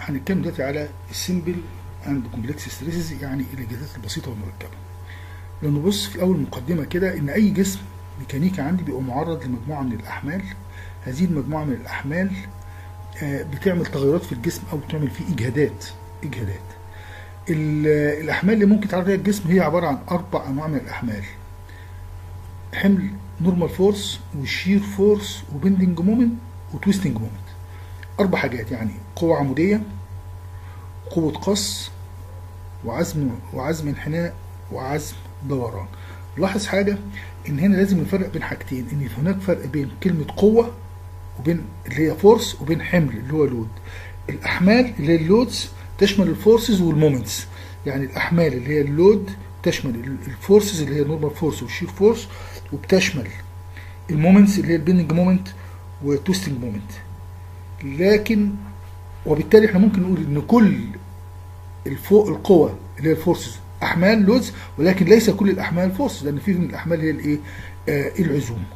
هنتكلم دلوقتي على السيمبل اند كومبلكس ستريسز يعني الاجهادات البسيطه والمركبه لو نبص في اول مقدمه كده ان اي جسم ميكانيكي عندي بيبقى معرض لمجموعه من الاحمال هذه المجموعه من الاحمال بتعمل تغيرات في الجسم او بتعمل فيه اجهادات اجهادات الاحمال اللي ممكن يتعرض لها الجسم هي عباره عن اربع انواع من الاحمال حمل نورمال فورس وشير فورس وبندنج مومنت وتويستنج مومنت اربع حاجات يعني قوه عموديه قوه قص وعزم وعزم انحناء وعزم دوران لاحظ حاجه ان هنا لازم نفرق بين حاجتين ان هناك فرق بين كلمه قوه وبين اللي هي فورس وبين حمل اللي هو لود الاحمال اللي هي اللودز تشمل الفورسز والمومنتس يعني الاحمال اللي هي اللود تشمل الفورسز اللي هي نورمال فورس والشير فورس وبتشمل المومنتس اللي هي البيندنج مومنت والتويستنج مومنت لكن وبالتالي احنا ممكن نقول ان كل الفوق القوة اللي هي الفورسز احمال لودز ولكن ليس كل الاحمال فورسز لان في من الاحمال هي الايه آه العزوم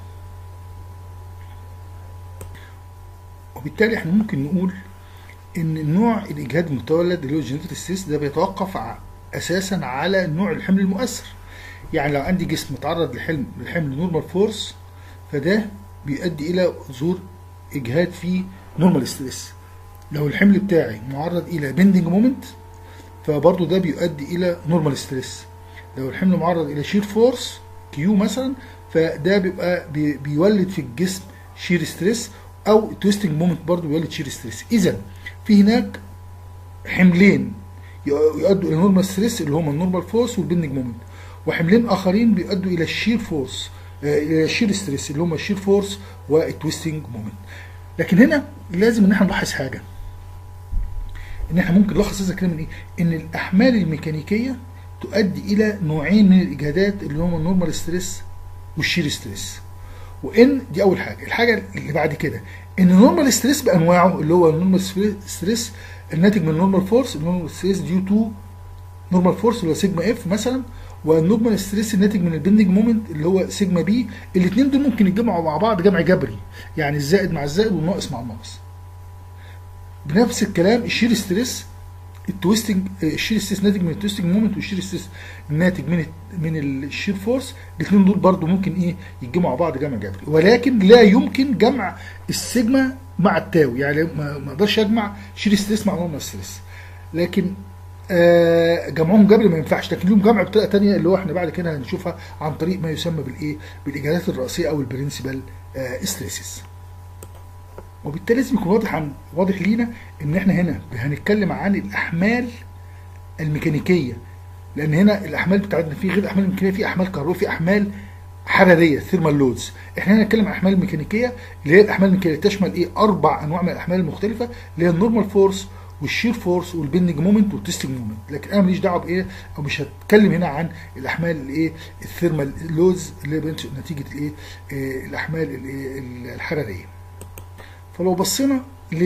وبالتالي احنا ممكن نقول ان نوع الاجهاد المتولد اللي هو الجينيتال ستريس ده بيتوقف اساسا على نوع الحمل المؤثر يعني لو عندي جسم متعرض لحمل لحمل نورمال فورس فده بيؤدي الى ظهور اجهاد في نورمال ستريس لو الحمل بتاعي معرض الى بندنج مومنت فبرضه ده بيؤدي الى نورمال ستريس لو الحمل معرض الى شير فورس كيو مثلا فده بيبقى بي بيولد في الجسم شير ستريس او تويستنج مومنت برضه بيولد شير ستريس اذا في هناك حملين يؤدوا الى نورمال ستريس اللي هم النورمال فورس والبندنج مومنت وحملين اخرين بيؤدوا الى الشير فورس الى الشير ستريس اللي هم الشير فورس والتويستنج مومنت لكن هنا لازم ان احنا نلاحظ حاجه ان احنا ممكن نلخص هذا الكلام من ايه ان الاحمال الميكانيكيه تؤدي الى نوعين من الاجهادات اللي هم النورمال ستريس والشير ستريس وان دي اول حاجه الحاجه اللي بعد كده ان النورمال ستريس بانواعه اللي هو النورمال ستريس الناتج من النورمال فورس النورمال ستريس ديو تو نورمال فورس اللي هو سيجما اف مثلا والنورمال ستريس الناتج من البندنج مومنت اللي هو سيجما بي الاثنين دول ممكن يتجمعوا مع بعض جمع جبري يعني الزائد مع الزائد والناقص مع الناقص بنفس الكلام الشير ستريس التويستنج الشير ستريس ناتج من التويستنج مومنت والشير ستريس الناتج من من الشير فورس الاثنين دول برضو ممكن ايه يتجمعوا مع بعض جمع جبري ولكن لا يمكن جمع السيجما مع التاو يعني ما اقدرش اجمع شير ستريس مع نورمال ستريس لكن آه جمعهم جبري ما ينفعش لكن لهم جمع بطريقه ثانيه اللي هو احنا بعد كده هنشوفها عن طريق ما يسمى بالايه بالاجابات الرئيسيه او البرنسبل آه ستريسز وبالتالي لازم يكون واضح عن واضح لينا ان احنا هنا هنتكلم عن الاحمال الميكانيكيه لان هنا الاحمال بتاعتنا في غير الاحمال الميكانيكيه في احمال كهربائيه في احمال حراريه ثيرمال لودز احنا هنا هنتكلم عن الاحمال الميكانيكيه اللي هي الاحمال الميكانيكيه تشمل ايه اربع انواع من الاحمال المختلفه اللي هي النورمال فورس والشير فورس والبندنج مومنت والتستنج مومنت لكن انا ماليش دعوه بايه او مش هتكلم هنا عن الاحمال الايه الثيرمال لودز اللي هي نتيجه الايه آه الاحمال الايه الحراريه فلو بصينا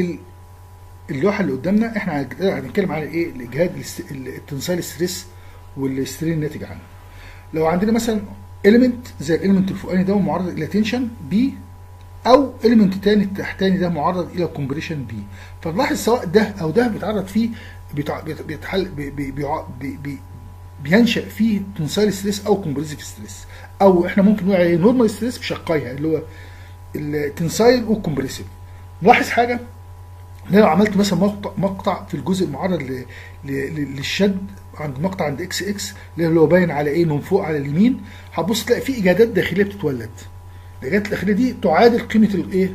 للوحه اللي قدامنا احنا هنتكلم عن الايه الاجهاد التنسايل ستريس والسترين الناتج عنه لو عندنا مثلا اليمنت زي الاليمنت الفوقاني ده معرض الى تنشن بي او اليمنت تاني التحتاني ده معرض الى كومبريشن بي فنلاحظ سواء ده او ده بيتعرض فيه بيتحل بي بي بي بي بينشا فيه تنسايل ستريس او كومبريسيف ستريس او احنا ممكن نقول عليه نورمال ستريس بشقيها اللي هو التنسايل والكومبريسيف نلاحظ حاجه ان لو عملت مثلا مقطع, مقطع في الجزء المعرض ل... ل... للشد عند مقطع عند اكس اكس اللي هو باين على ايه من فوق على اليمين هتبص تلاقي في اجهادات داخليه بتتولد الاجهادات الداخليه دي تعادل قيمه الايه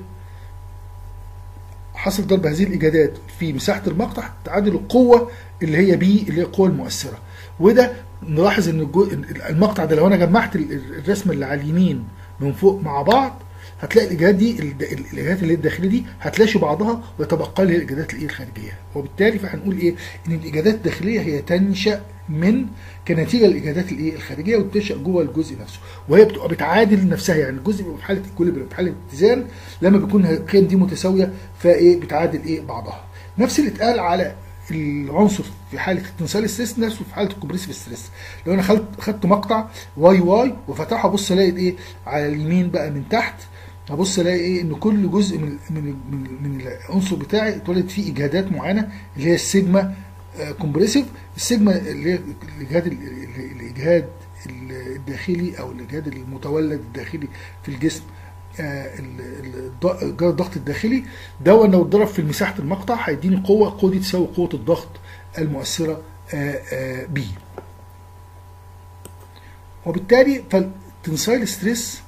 حاصل ضرب هذه الاجهادات في مساحه المقطع تعادل القوه اللي هي بي اللي هي القوه المؤثره وده نلاحظ ان المقطع ده لو انا جمعت الرسمه اللي على اليمين من فوق مع بعض هتلاقي الاجهادات دي الاجهادات اللي الداخليه دي هتلاشي بعضها ويتبقى لي الاجهادات الايه الخارجيه وبالتالي فهنقول ايه ان الاجهادات الداخليه هي تنشا من كنتيجه الاجهادات الايه الخارجيه وبتنشا جوه الجزء نفسه وهي بتبقى بتعادل نفسها يعني الجزء بيبقى في حاله اكوليبريم في حاله اتزان لما بيكون القيم دي متساويه فايه بتعادل ايه بعضها نفس اللي اتقال على العنصر في حاله التنسال ستريس نفسه في حاله الكومبريسيف ستريس لو انا خدت مقطع واي واي وفتحه ابص الاقي ايه على اليمين بقى من تحت هبص الاقي ايه ان كل جزء من من من, من العنصر بتاعي اتولد فيه اجهادات معينه اللي هي السيجما كومبريسيف السيجما اللي هي الاجهاد الاجهاد الداخلي او الاجهاد المتولد الداخلي في الجسم الضغط الداخلي ده لو اتضرب في مساحه المقطع هيديني قوه القوه دي تساوي قوه الضغط المؤثره بي وبالتالي فالتنسايل ستريس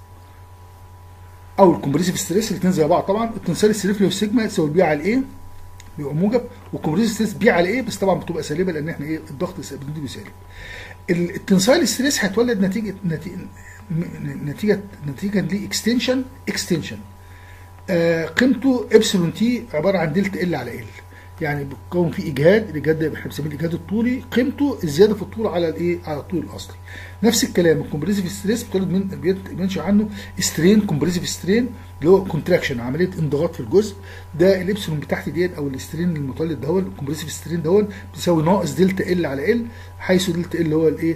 او الكومبريسيف ستريس الاثنين زي بعض طبعا التنسايل ستريس اللي هو السيجما تساوي البي على الايه بيبقى موجب والكومبريسيف ستريس بي على ايه بس طبعا بتبقى سالبه لان احنا ايه الضغط بنديه سالب التنسايل ستريس هيتولد نتيجه نتيجه نتيجه نتيجه لاكستنشن اكستنشن آه قيمته ابسلون تي عباره عن دلتا ال على ال يعني بتكون في اجهاد الاجهاد ده احنا بنسميه الاجهاد الطولي قيمته الزياده في الطول على الايه على الطول الاصلي نفس الكلام الكومبريسيف ستريس بتولد من بينشا عنه سترين كومبريسيف سترين اللي هو كونتراكشن عمليه انضغاط في الجزء ده الابسلون بتاعتي ديت او السترين المتولد دهون الكومبريسيف سترين دهون بيساوي ناقص دلتا ال على ال حيث دلتا ال هو الايه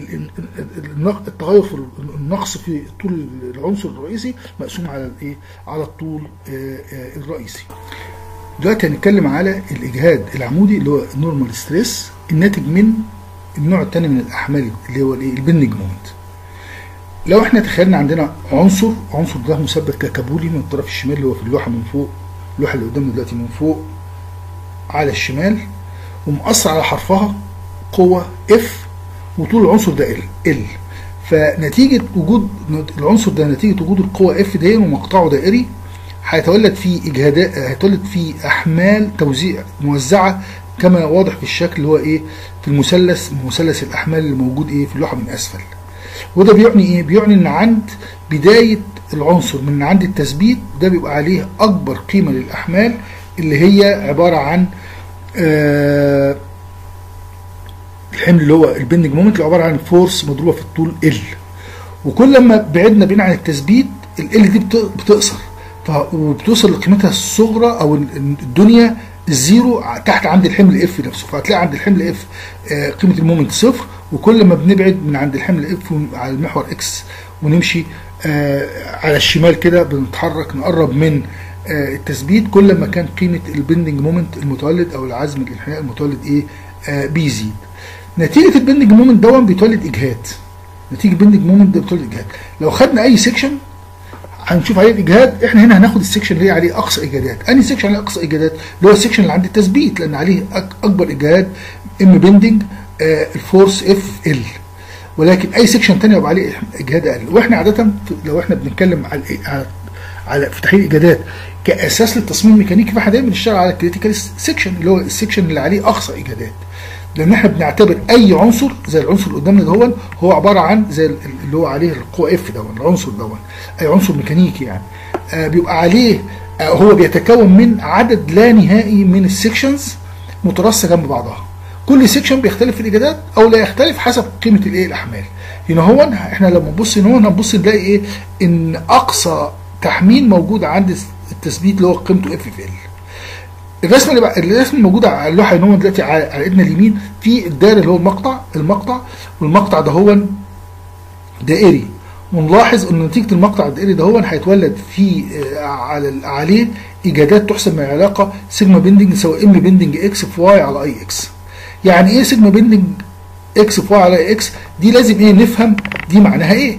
التغير في النقص في طول العنصر الرئيسي مقسوم على الايه على الطول الرئيسي دلوقتي هنتكلم على الاجهاد العمودي اللي هو النورمال ستريس الناتج من النوع الثاني من الاحمال اللي هو الايه البنج مومنت لو احنا تخيلنا عندنا عنصر عنصر ده مثبت ككابولي من الطرف الشمال اللي هو في اللوحه من فوق اللوحه اللي قدامنا دلوقتي من فوق على الشمال ومأثر على حرفها قوه اف وطول العنصر ده ال ال فنتيجه وجود العنصر ده نتيجه وجود القوه اف دي ومقطعه دائري هيتولد فيه اجهادات هيتولد فيه احمال توزيع موزعه كما واضح في الشكل اللي هو ايه في المثلث مثلث الاحمال اللي موجود ايه في اللوحه من اسفل وده بيعني ايه بيعني ان عند بدايه العنصر من عند التثبيت ده بيبقى عليه اكبر قيمه للاحمال اللي هي عباره عن آه الحمل اللي هو البندنج مومنت اللي عباره عن فورس مضروبه في الطول ال وكل ما بعدنا بين عن التثبيت ال دي بتقصر وبتوصل لقيمتها الصغرى او الدنيا الزيرو تحت عند الحمل اف نفسه فهتلاقي عند الحمل اف قيمه المومنت صفر وكل ما بنبعد من عند الحمل اف على المحور اكس ونمشي على الشمال كده بنتحرك نقرب من التثبيت كل ما كان قيمه البندنج مومنت المتولد او العزم الانحناء المتولد ايه بيزيد نتيجه البندنج مومنت دون بيتولد اجهاد نتيجه البندنج مومنت ده بيتولد اجهاد لو خدنا اي سيكشن هنشوف عليه الاجهاد احنا هنا هناخد السكشن اللي هي عليه اقصى اجهادات انهي سكشن عليه اقصى اجهادات اللي هو السكشن اللي عند التثبيت لان عليه اكبر اجهاد ام بندنج آه الفورس اف ال ولكن اي سكشن تاني يبقى عليه اجهاد اقل واحنا عاده لو احنا بنتكلم على على, على في تحليل الاجهادات كاساس للتصميم الميكانيكي فاحنا دايما بنشتغل على الكريتيكال سكشن اللي هو السكشن اللي عليه اقصى اجهادات لان احنا بنعتبر اي عنصر زي العنصر اللي قدامنا دون هو عباره عن زي اللي هو عليه القوه اف دون العنصر دون اي عنصر ميكانيكي يعني آه بيبقى عليه آه هو بيتكون من عدد لا نهائي من السكشنز مترصه جنب بعضها كل سيكشن بيختلف في الاجابات او لا يختلف حسب قيمه الايه الاحمال هنا هو احنا لما نبص هنا هو هنبص نلاقي ايه ان اقصى تحميل موجود عند التثبيت اللي هو قيمته اف في ال الرسمه اللي بقى الرسمه الموجوده على اللوحه ان هو دلوقتي على ايدنا اليمين في الدائره اللي هو المقطع المقطع والمقطع ده هو دائري ونلاحظ ان نتيجه المقطع الدائري ده هو هيتولد في على عليه ايجادات تحسب من علاقه سيجما بندنج يساوي ام بندنج اكس في واي على اي اكس يعني ايه سيجما بندنج اكس في واي على اي اكس دي لازم ايه نفهم دي معناها ايه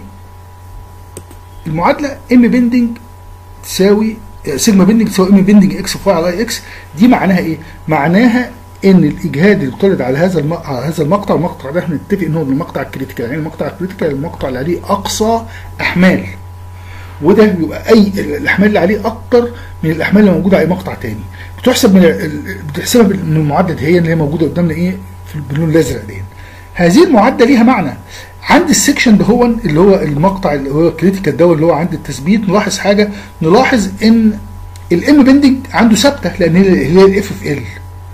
المعادله ام بندنج تساوي سيجما بندنج تساوي ام بندنج اكس في واي على اي اكس دي معناها ايه معناها ان الاجهاد اللي بتولد على هذا الم... على هذا المقطع المقطع ده احنا نتفق ان هو المقطع الكريتيكال يعني المقطع الكريتيكال المقطع اللي عليه اقصى احمال وده بيبقى اي الاحمال اللي عليه اكتر من الاحمال اللي موجوده على مقطع تاني بتحسب من بتحسبها من المعدل هي اللي هي موجوده قدامنا ايه في باللون الازرق دي هذه المعدل ليها معنى عند السكشن ده هو اللي هو المقطع اللي هو الكريتيكال ده اللي هو عند التثبيت نلاحظ حاجه نلاحظ ان الام بندنج عنده ثابته لان هي الاف في ال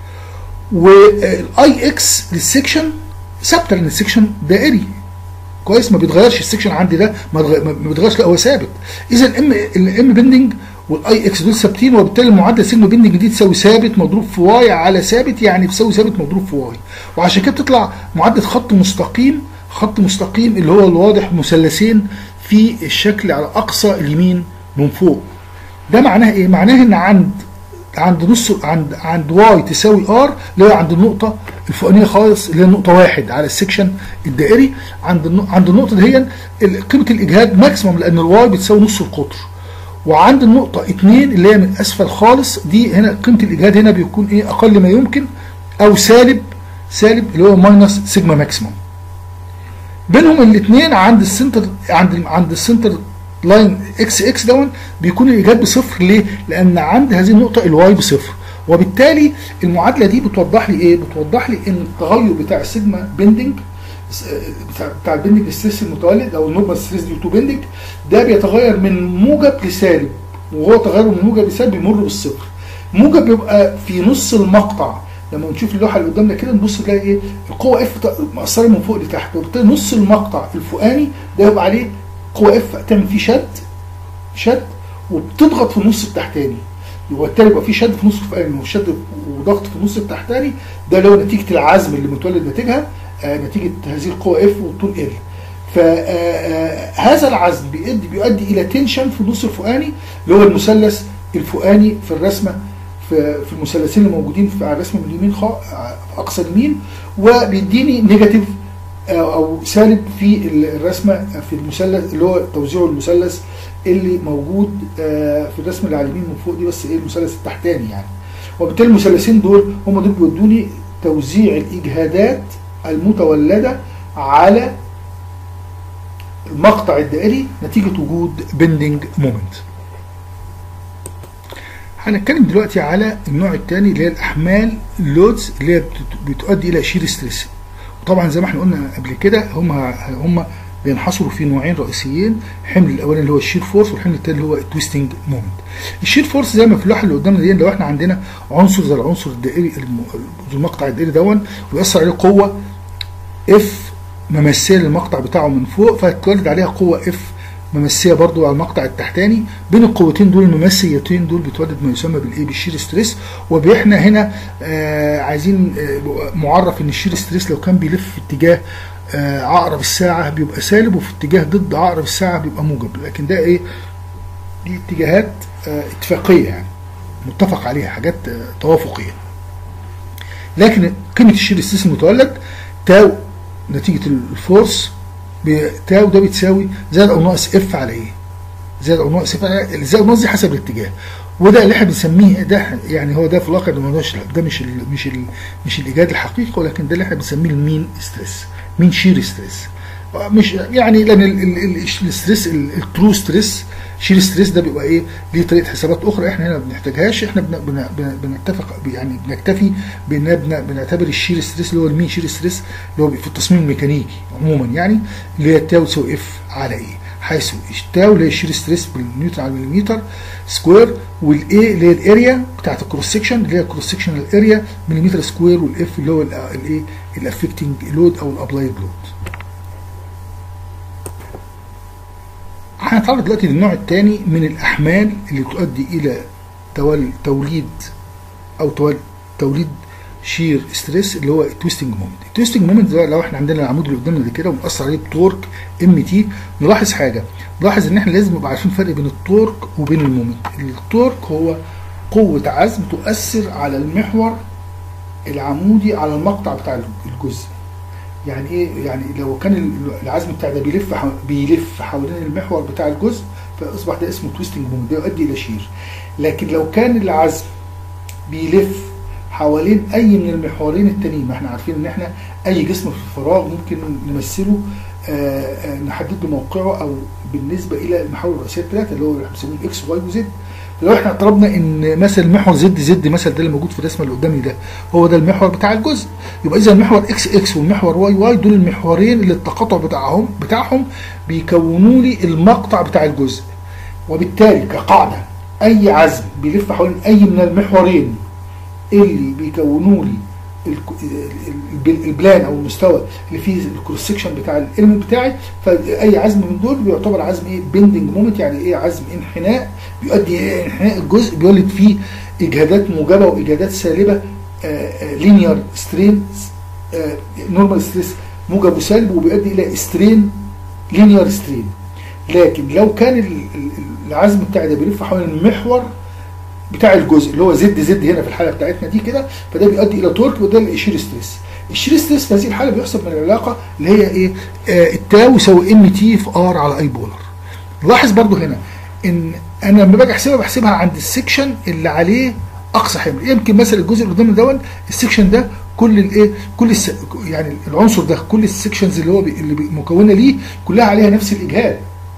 والاي اكس للسكشن ثابته لان السكشن دائري كويس ما بيتغيرش السكشن عندي ده ما بيتغيرش لا هو ثابت اذا الام الام بندنج والاي اكس دول ثابتين وبالتالي المعدل سيجما بندنج دي تساوي ثابت مضروب في واي على ثابت يعني بتساوي ثابت مضروب في واي وعشان كده بتطلع معدل خط مستقيم خط مستقيم اللي هو الواضح مثلثين في الشكل على اقصى اليمين من فوق ده معناه ايه معناه ان عند عند نص عند عند واي تساوي ار اللي هي عند النقطه الفوقانيه خالص اللي هي نقطه واحد على السكشن الدائري عند النق- عند النقطه دي هي ال- قيمه الاجهاد ماكسيموم لان الواي بتساوي نص القطر وعند النقطه 2 اللي هي من اسفل خالص دي هنا قيمه الاجهاد هنا بيكون ايه اقل ما يمكن او سالب سالب اللي هو ماينس سيجما ماكسيموم بينهم الاثنين عند السنتر عند عند السنتر لاين اكس اكس دون بيكون الايجاد بصفر ليه؟ لان عند هذه النقطه الواي بصفر وبالتالي المعادله دي بتوضح لي ايه؟ بتوضح لي ان التغير بتاع السيجما بيندنج بتاع بتاع البندنج ستريس المتولد او النورمال ستريس ديو تو بندنج ده بيتغير من موجب لسالب وهو تغيره من موجب لسالب بيمر بالصفر موجب بيبقى في نص المقطع لما نشوف اللوحه اللي قدامنا كده نبص نلاقي ايه القوه اف مأثره من فوق لتحت وبالتالي نص المقطع الفوقاني ده يبقى عليه قوه اف تعمل فيه شد شد وبتضغط في النص التحتاني يبقى بالتالي يبقى في شد في النص الفوقاني وشد وضغط في النص التحتاني ده اللي هو نتيجه العزم اللي متولد ناتجها آه نتيجه هذه القوه اف والطول ال فهذا العزم بيؤدي بيؤدي الى تنشن في النص الفوقاني اللي هو المثلث الفوقاني في الرسمه في في المثلثين اللي موجودين في على الرسمه من اليمين خا... في اقصى اليمين وبيديني نيجاتيف او سالب في الرسمه في المثلث اللي هو توزيع المثلث اللي موجود في الرسمه اللي على اليمين من فوق دي بس ايه المثلث التحتاني يعني وبالتالي المثلثين دول هم دول بيودوني توزيع الاجهادات المتولده على المقطع الدائري نتيجه وجود بندنج مومنت هنتكلم دلوقتي على النوع الثاني اللي هي الاحمال اللودز اللي هي بتؤدي الى شير ستريس وطبعا زي ما احنا قلنا قبل كده هم هم بينحصروا في نوعين رئيسيين الحمل الاولاني اللي هو الشير فورس والحمل الثاني اللي هو التويستنج مومنت الشير فورس زي ما في اللوحه اللي قدامنا دي لو احنا عندنا عنصر زي العنصر الدائري المقطع الدائري دون ويأثر عليه قوه اف ممثله للمقطع بتاعه من فوق فهتولد عليها قوه اف ممسيه برضو على المقطع التحتاني بين القوتين دول الممسيتين دول بتولد ما يسمى بالايه بالشير ستريس واحنا هنا آه عايزين آه معرف ان الشير ستريس لو كان بيلف في اتجاه آه عقرب الساعه بيبقى سالب وفي اتجاه ضد عقرب الساعه بيبقى موجب لكن ده ايه دي اتجاهات آه اتفاقيه يعني متفق عليها حاجات آه توافقيه لكن قيمه الشير ستريس المتولد تاو نتيجه الفورس تاو ده بتساوي زائد او ناقص اف على ايه؟ زائد او ناقص اف على زائد او ناقص دي حسب الاتجاه وده اللي احنا بنسميه ده يعني هو ده في الواقع ده ملوش ده مش ال مش ال مش الايجاد الحقيقي ولكن ده اللي احنا بنسميه المين ستريس مين شير ستريس مش يعني لان الستريس الترو ستريس شير ستريس ده بيبقى ايه ليه طريقه حسابات اخرى احنا هنا ما بنحتاجهاش احنا بن بن بنتفق يعني بنكتفي بان بنعتبر الشير ستريس اللي هو المين شير ستريس اللي هو في التصميم الميكانيكي عموما يعني اللي هي تاو تساوي اف على ايه حيث التاو اللي هي الشير ستريس بالنيوتن على المليمتر سكوير والاي اللي هي الاريا بتاعت الكروس سكشن اللي هي الكروس سكشن اريا مليمتر سكوير والاف اللي هو الايه الافكتنج لود او الابلايد لود هنتعرض دلوقتي للنوع الثاني من الاحمال اللي تؤدي الى توليد او توليد شير ستريس اللي هو التويستنج مومنت التويستنج مومنت ده لو احنا عندنا العمود اللي قدامنا ده كده ومأثر عليه بتورك ام تي نلاحظ حاجه نلاحظ ان احنا لازم نبقى عارفين الفرق بين التورك وبين المومنت التورك هو قوه عزم تؤثر على المحور العمودي على المقطع بتاع الجزء يعني ايه يعني لو كان العزم بتاع ده بيلف بيلف حوالين المحور بتاع الجزء فاصبح ده اسمه تويستنج مومنت ده يؤدي الى شير لكن لو كان العزم بيلف حوالين اي من المحورين التانيين ما احنا عارفين ان احنا اي جسم في الفراغ ممكن نمثله آآ آآ نحدد له موقعه او بالنسبه الى المحاور الرئيسيه الثلاثه اللي هو اللي بنسميه اكس واي وزد لو احنا اعترضنا ان مثلا المحور زد زد مثلا ده اللي موجود في الرسمه اللي قدامي ده هو ده المحور بتاع الجزء يبقى اذا المحور اكس اكس والمحور واي واي دول المحورين اللي التقاطع بتاعهم بتاعهم بيكونوا لي المقطع بتاع الجزء وبالتالي كقاعده اي عزم بيلف حوالين اي من المحورين اللي بيكونوا لي البلان او المستوى اللي فيه الكروس سكشن بتاع الالمنت بتاعي فاي عزم من دول بيعتبر عزم ايه بيندنج مومنت يعني ايه عزم انحناء بيؤدي ايه انحناء الجزء بيولد فيه اجهادات موجبه واجهادات سالبه لينير سترين نورمال ستريس موجب وسالب وبيؤدي الى سترين لينير سترين لكن لو كان ال- ال- العزم بتاعي ده بيلف حوالين المحور بتاع الجزء اللي هو زد زد هنا في الحاله بتاعتنا دي كده فده بيؤدي الى تورك وده الشير ستريس الشير ستريس في هذه الحاله بيحسب من العلاقه اللي هي ايه آه التاو يساوي ام تي في ار على اي بولر لاحظ برضو هنا ان انا لما باجي احسبها بحسبها عند السكشن اللي عليه اقصى حمل يمكن مثلا الجزء اللي قدامنا دون السكشن ده كل الايه كل الس... يعني العنصر ده كل السكشنز اللي هو بي... اللي بي- مكونه ليه كلها عليها نفس الاجهاد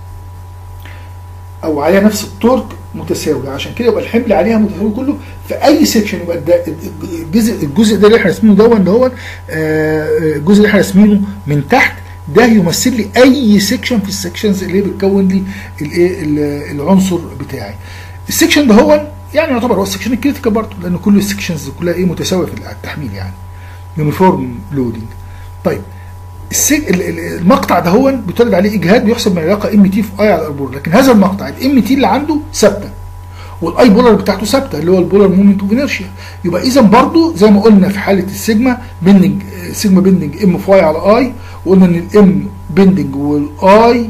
او عليها نفس التورك متساوي عشان كده يبقى الحمل عليها متساوي كله في اي سيكشن يبقى ده الجزء الجزء ده اللي احنا راسمينه دون اللي هو آه، الجزء اللي احنا راسمينه من تحت ده يمثل لي اي سيكشن في السيكشنز اللي هي بتكون لي الايه ال- العنصر بتاعي السيكشن ده هو يعني يعتبر هو السيكشن الكريتيكال برضه لان كل السيكشنز كلها ايه متساويه في التحميل يعني يونيفورم لودنج طيب السي... ال- ال- المقطع ده هو بيتولد عليه اجهاد بيحسب من العلاقه ام تي في اي على الاربور لكن هذا المقطع الام تي اللي عنده ثابته والاي بولر بتاعته ثابته اللي هو البولر مومنت اوف انرشيا يبقى اذا برضه زي ما قلنا في حاله السيجما بندنج سيجما بندنج ام في اي على اي وقلنا ان الام بندنج والاي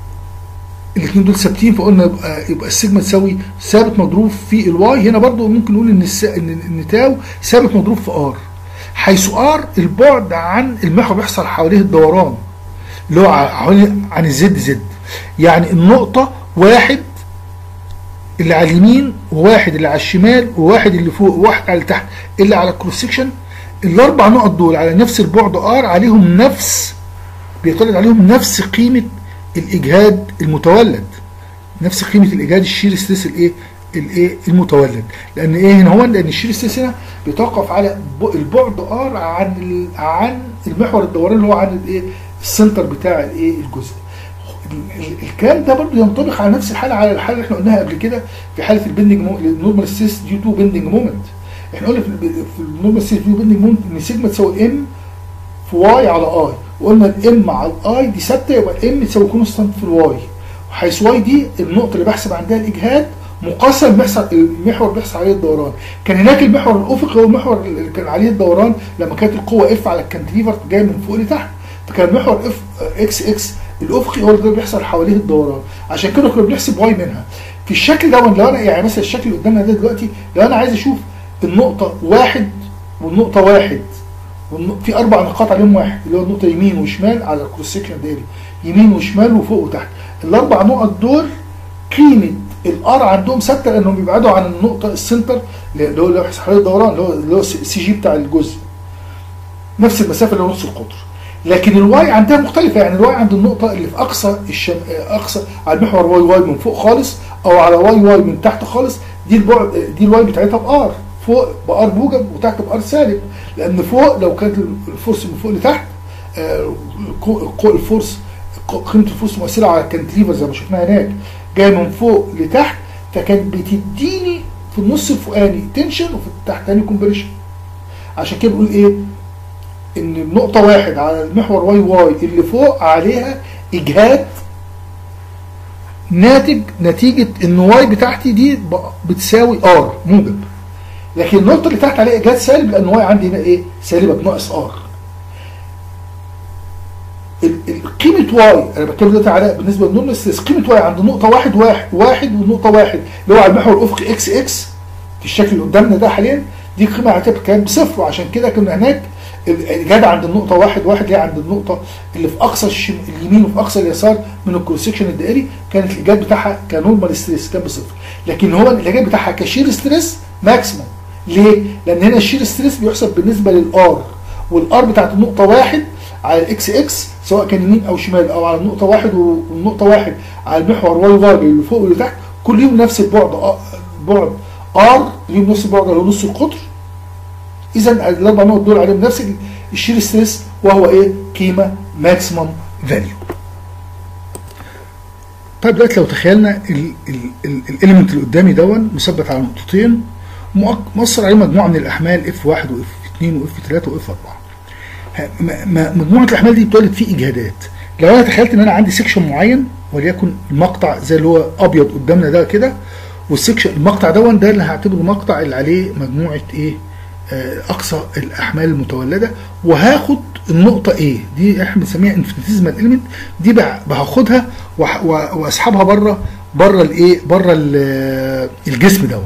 الاثنين دول ثابتين فقلنا يبقى يبقى السيجما تساوي ثابت مضروب في الواي هنا برضو ممكن نقول ان الس... ان ان تاو ثابت مضروب في ار حيث ار البعد عن المحور بيحصل حواليه الدوران اللي هو ع- حوالي عن الزد زد يعني النقطة واحد اللي على اليمين وواحد اللي على الشمال وواحد اللي فوق وواحد على تحت اللي على الكروس سكشن الاربع نقط دول على نفس البعد ار عليهم نفس بيطلع عليهم نفس قيمة الإجهاد المتولد نفس قيمة الإجهاد الشير ستريس الإيه الإيه المتولد لأن إيه هنا هو لأن الشير ستريس هنا بيتوقف على ب- البعد ار عن ال- عن المحور الدوران اللي هو عن الإيه السنتر بتاع الإيه الجزء ال- ال- الكلام ده برضه ينطبق على نفس الحاله على الحاله اللي احنا قلناها قبل كده في حاله البندنج النورمال ستريس ديو تو بندنج مومنت احنا قلنا في ال- في النورمال ستريس ديو بندنج مومنت ان سيجما تساوي ام في واي على اي وقلنا الام على الاي دي ثابته يبقى الام تساوي كونستانت في الواي وحيث واي دي النقطه اللي بحسب عندها الاجهاد مقسم بيحصل المحور بيحصل عليه الدوران كان هناك المحور الافقي هو المحور اللي كان عليه الدوران لما كانت القوه اف على الكانتليفر جايه من فوق لتحت فكان المحور اف اكس اكس الافقي هو اللي بيحصل حواليه الدوران عشان كده كنا بنحسب واي منها في الشكل ده لو انا يعني مثلا الشكل اللي قدامنا ده دلوقتي لو انا عايز اشوف النقطه واحد والنقطه واحد والن- في اربع نقاط عليهم واحد اللي هو النقطه يمين وشمال على الكروس سكشن دايري يمين وشمال وفوق وتحت الاربع نقط دول قيمه الار عندهم ثابته لانهم بيبعدوا عن النقطه السنتر اللي هو اللي هو حوالين الدوران اللي هو اللي هو السي جي بتاع الجزء نفس المسافه اللي هو نص القطر لكن الواي عندها مختلفه يعني الواي عند النقطه اللي في اقصى الشم... اقصى على المحور واي واي من فوق خالص او على واي واي من تحت خالص دي البعد دي الواي بتاعتها بار فوق بار موجب وتحت بار سالب لان فوق لو كانت الفورس من فوق لتحت آه، قو- قو- الفورس ق- قيمه الفورس مؤثره على الكانتليفر زي ما شفنا هناك جايه من فوق لتحت فكانت بتديني في النص الفوقاني تنشن وفي التحتاني كومبريشن عشان كده بنقول ايه ان النقطة واحد على المحور واي واي اللي فوق عليها اجهاد ناتج نتيجة ان واي بتاعتي دي ب- بتساوي ار موجب لكن النقطة اللي تحت عليها اجهاد سالب لان واي عندي هنا ايه سالبة بناقص ار ال- ال- قيمة واي انا بتكلم دلوقتي على بالنسبة للنورمال ستريس قيمة واي عند نقطة واحد واحد واحد والنقطة واحد اللي هو على المحور الافقي اكس اكس في الشكل اللي قدامنا ده حاليا دي قيمة هتبقى كانت بصفر وعشان كده كنا هناك الإجابة عند النقطة واحد واحد اللي هي عند النقطة اللي في أقصى الشم... اليمين وفي أقصى اليسار من الكروس سكشن الدائري كانت الإجابة بتاعها كنورمال ستريس كان بصفر لكن هو الإجابة بتاعها كشير ستريس ماكسيمم ليه؟ لأن هنا الشير ستريس بيحسب بالنسبة للآر والآر بتاعت النقطة واحد على الاكس اكس سواء كان يمين او شمال او على النقطه واحد والنقطه واحد على المحور واي واي اللي فوق واللي تحت كل يوم نفس البعد آه، بعد ار ليهم نفس البعد اللي هو نص القطر اذا الاربع نقط دول عليهم نفس الشير ستريس وهو ايه قيمه ماكسيمم فاليو طيب دلوقتي لو تخيلنا الاليمنت اللي قدامي دون مثبت على نقطتين مؤك- مؤثر عليه مجموعه من الاحمال اف 1 واف 2 واف 3 واف 4 ه- م- م- مجموعه الاحمال دي بتولد فيه اجهادات لو انا تخيلت ان انا عندي سيكشن معين وليكن المقطع زي اللي هو ابيض قدامنا ده كده والسيكشن المقطع دون ده اللي هعتبره مقطع اللي عليه مجموعه ايه آه، اقصى الاحمال المتولده وهاخد النقطه ايه دي احنا بنسميها انفينيتيزمال اليمنت دي بقى هاخدها وأح- و- واسحبها بره بره الايه بره ال- الجسم دون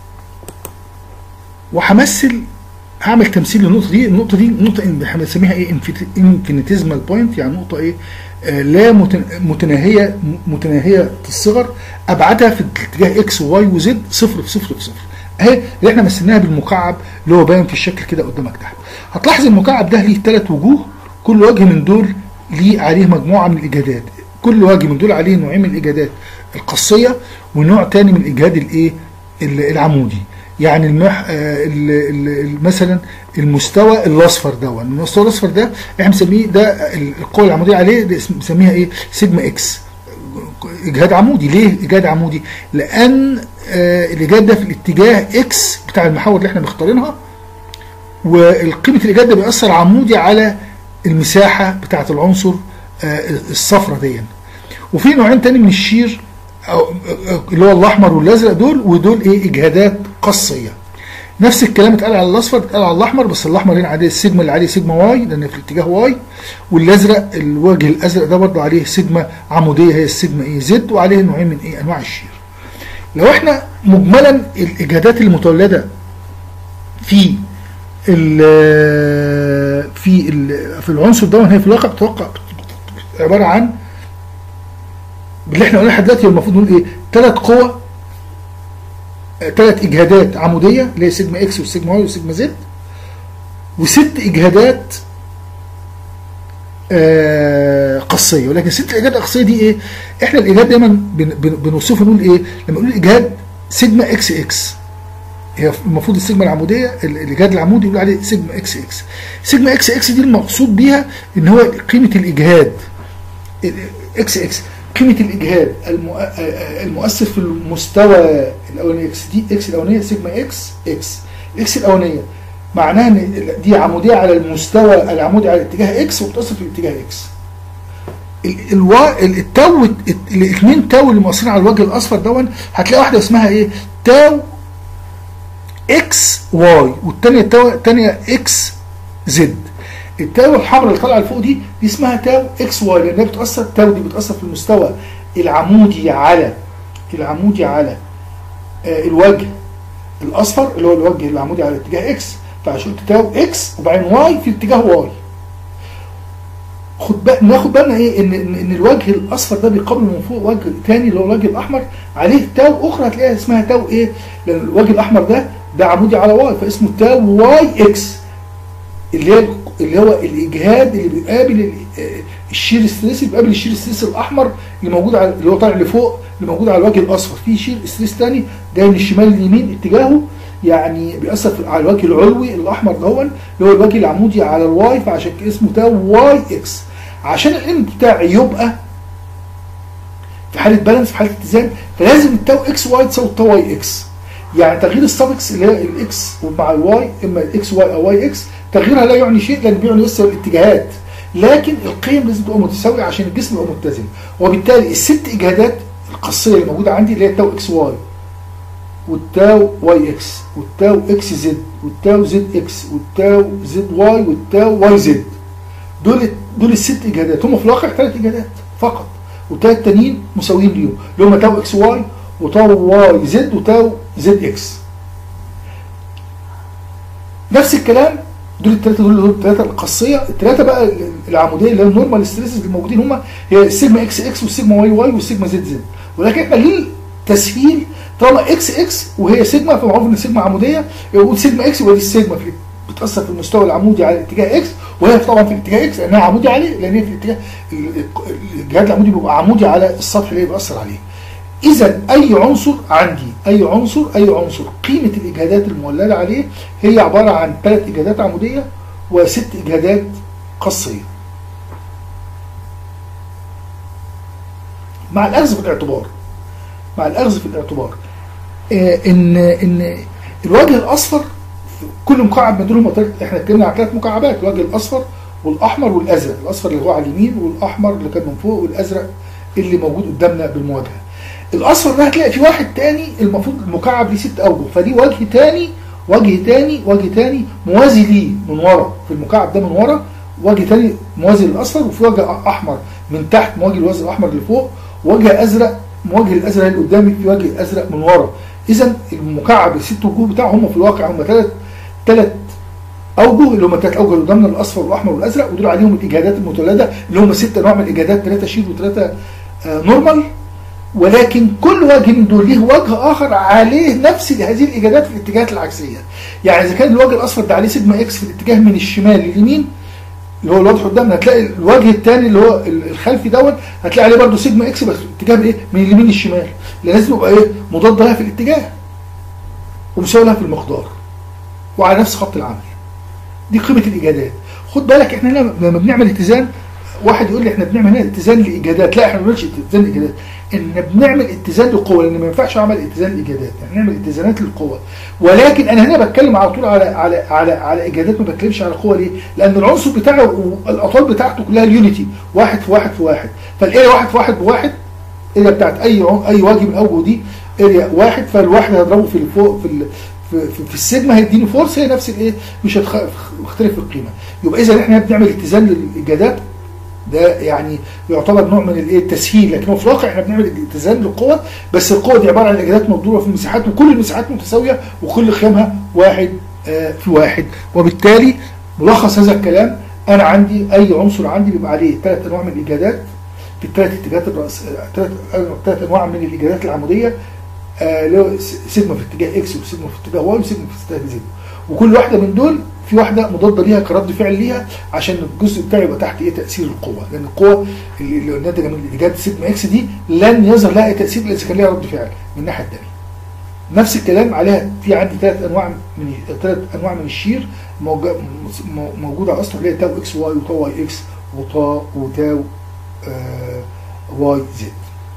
وهمثل هعمل تمثيل للنقطه دي النقطه دي نقطه إن- احنا بنسميها ايه انفينيتيزمال بوينت يعني نقطه ايه آه، لا متن- متناهيه متناهيه الصغر ابعادها في الاتجاه اكس وواي وزد صفر في صفر في صفر اهي اللي احنا مثلناها بالمكعب اللي هو باين في الشكل كده قدامك تحت هتلاحظ المكعب ده ليه ثلاث وجوه كل وجه من دول ليه عليه مجموعه من الاجهادات كل وجه من دول عليه نوعين من الاجهادات القصيه ونوع تاني من الاجهاد الايه ال- العمودي يعني المح... آه، ال... ال... ال- مثلا المستوى الاصفر ده المستوى الاصفر ده احنا بنسميه ده ال- القوه العموديه عليه ده اسم- بنسميها ايه سيجما اكس اجهاد عمودي ليه اجهاد عمودي لان آه الاجهاد ده في الاتجاه اكس بتاع المحور اللي احنا مختارينها والقيمه الاجهاد ده بيأثر عمودي على المساحه بتاعه العنصر آه الصفرة دي وفي نوعين تاني من الشير أو اللي هو الاحمر والازرق دول ودول ايه اجهادات قصيه نفس الكلام اتقال على الاصفر اتقال على الاحمر بس الاحمر هنا عليه السيجما اللي عليه سيجما واي لان في الاتجاه واي والازرق الوجه الازرق ده برضه عليه سيجما عموديه هي السيجما ايه زد وعليه نوعين من ايه انواع الشير لو احنا مجملا الاجهادات المتولده في ال في ال في العنصر ده هي في الواقع بتتوقع عباره عن اللي احنا قلناه لحد دلوقتي المفروض نقول ايه ثلاث قوى ثلاث اجهادات عموديه اللي هي سيجما اكس وسيجما واي وسيجما زد وست اجهادات آه قصيه ولكن ست الاجهادات القصيه دي ايه؟ احنا الاجهاد دايما بن بن بنوصفه نقول ايه؟ لما نقول اجهاد سيجما اكس اكس هي المفروض السيجما العموديه الاجهاد العمودي يقول عليه سيجما اكس اكس سيجما اكس اكس دي المقصود بيها ان هو قيمه الاجهاد اكس اكس قيمه الاجهاد المؤثر في المستوى الاولاني اكس دي اكس الاولانيه سيجما اكس اكس اكس الاولانيه معناها ان دي عموديه على المستوى العمودي على الاتجاه اكس وبتاثر في الاتجاه اكس الوا... التاو الاثنين تاو اللي مؤثرين على الوجه الاصفر دون هتلاقي واحده اسمها ايه تاو اكس واي والثانيه تاو الثانيه اكس زد التاو الحمراء اللي طالعه لفوق دي دي اسمها تاو اكس واي لانها بتاثر تاو دي بتاثر في المستوى العمودي على العمودي على آه الوجه الاصفر اللي هو الوجه العمودي على اتجاه اكس فعشان قلت تاو اكس وبعدين واي في اتجاه واي خد بقى ناخد بالنا ايه ان ان الوجه الاصفر ده بيقابل من فوق وجه تاني اللي هو الوجه الاحمر عليه تاو اخرى هتلاقيها اسمها تاو ايه لان الوجه الاحمر ده ده عمودي على واي فاسمه تاو واي اكس اللي هي اللي هو الاجهاد اللي بيقابل الشير ستريس اللي بيقابل الشير ستريس الاحمر اللي موجود على اللي هو طالع لفوق اللي موجود على الوجه الاصفر في شير ستريس ثاني جاي من الشمال لليمين اتجاهه يعني بيأثر على الوجه العلوي الاحمر دهون اللي هو الوجه العمودي على الواي فعشان كده اسمه تاو واي اكس عشان الام بتاعي يبقى في حاله بالانس في حاله اتزان فلازم التاو اكس واي تساوي التاو واي اكس يعني تغيير السفكس اللي هي الاكس مع الواي اما الاكس واي او واي اكس تغييرها لا يعني شيء لان بيعني بس الاتجاهات لكن القيم لازم تبقى متساويه عشان الجسم يبقى متزن وبالتالي الست اجهادات القصيه اللي موجوده عندي اللي هي التاو اكس واي والتاو واي اكس والتاو اكس زد والتاو زد اكس والتاو زد واي والتاو واي زد دول دول الست اجهادات هم في الواقع ثلاث اجهادات فقط والثلاث التانيين مساويين ليهم اللي هم تاو اكس واي وتاو واي زد وتاو زد اكس نفس الكلام دول الثلاثه دول الثلاثه القصيه الثلاثه بقى العموديه اللي هي النورمال ستريسز الموجودين هم هي السيجما اكس اكس والسيجما واي واي والسيجما زد زد ولكن احنا ليه تسهيل طالما اكس اكس وهي سيجما فمعروف ان السيجما عموديه يقول سيجما اكس ودي السيجما في بتاثر في المستوى العمودي على الاتجاه اكس وهي طبعا في الاتجاه اكس لانها عمودي عليه لان هي في الاتجاه الجهاز العمودي بيبقى عمودي على السطح اللي بيأثر عليه اذا اي عنصر عندي اي عنصر اي عنصر قيمه الاجهادات المولده عليه هي عباره عن ثلاث اجهادات عموديه وست اجهادات قصيه مع الاخذ في الاعتبار مع الاخذ في الاعتبار آه ان ان الوجه الاصفر كل مكعب من دول احنا اتكلمنا عن ثلاث مكعبات الوجه الاصفر والاحمر والازرق الاصفر اللي هو على اليمين والاحمر اللي كان من فوق والازرق اللي موجود قدامنا بالمواجهه الاصفر ده هتلاقي في واحد تاني المفروض المكعب ليه ست اوجه فدي وجه تاني وجه تاني وجه تاني موازي ليه من ورا في المكعب ده من ورا وجه تاني موازي للاصفر وفي وجه احمر من تحت موازي للوجه الاحمر اللي فوق وجه ازرق مواجه الازرق اللي قدامي في وجه ازرق من ورا اذا المكعب الست وجوه بتاعهم هم في الواقع هم ثلاث ثلاث اوجه اللي هم ثلاث اوجه اللي قدامنا الاصفر والاحمر والازرق ودول عليهم الاجهادات المتولده اللي هم ست انواع من الاجهادات ثلاثه شير وثلاثه آه نورمال ولكن كل وجه من دول ليه وجه اخر عليه نفس هذه الاجابات في الاتجاهات العكسيه يعني اذا كان الوجه الاصفر ده عليه سيجما اكس في الاتجاه من الشمال لليمين اللي هو الواضح قدامنا هتلاقي الوجه الثاني اللي هو الخلفي دوت هتلاقي عليه برضه سيجما اكس بس اتجاه ايه من اليمين للشمال لازم يبقى ايه مضاد لها في الاتجاه ومساوي لها في المقدار وعلى نفس خط العمل دي قيمه الاجادات خد بالك احنا لما بنعمل اتزان واحد يقول لي احنا بنعمل هنا اتزان لايجادات لا احنا ما بنعملش اتزان لايجادات ان بنعمل اتزان للقوه لان ما ينفعش اعمل اتزان لايجادات احنا بنعمل اتزانات للقوه ولكن انا هنا بتكلم على طول على على على على ايجادات ما بتكلمش على قوه ليه؟ لان العنصر بتاعه والاطوال بتاعته كلها اليونيتي واحد في واحد في واحد فالاريا واحد في واحد بواحد الاريا بتاعت اي اي وجه من الاوجه دي اريا واحد فالواحد هضربه في الفوق في ال في, في, في السيجما هيديني فورس هي نفس الايه مش هتختلف في القيمه يبقى اذا احنا بنعمل اتزان للايجادات ده يعني يعتبر نوع من الايه التسهيل لكن هو في الواقع احنا بنعمل اتزان للقوة بس القوة دي عبارة عن اجهادات مضروبة في المساحات وكل المساحات متساوية وكل قيمها واحد آه في واحد وبالتالي ملخص هذا الكلام انا عندي اي عنصر عندي بيبقى عليه ثلاث انواع من الاجهادات في الثلاث اتجاهات الرأس ثلاث انواع من الاجهادات العمودية اللي هو سيجما في اتجاه اكس وسيجما في اتجاه واي وسيجما في اتجاه زد وكل واحده من دول في واحده مضاده ليها كرد فعل ليها عشان الجزء بتاعي يبقى تحت ايه تاثير القوه لان القوه اللي ناتجه من الايجاد سيجما اكس دي لن يظهر لها اي تاثير الا اذا كان ليها رد فعل من الناحيه الثانيه نفس الكلام عليها في عندي ثلاث انواع من ثلاث انواع من الشير موجوده اصلا اللي هي تاو اكس واي وتاو واي اكس وتاو وتاو آه واي زد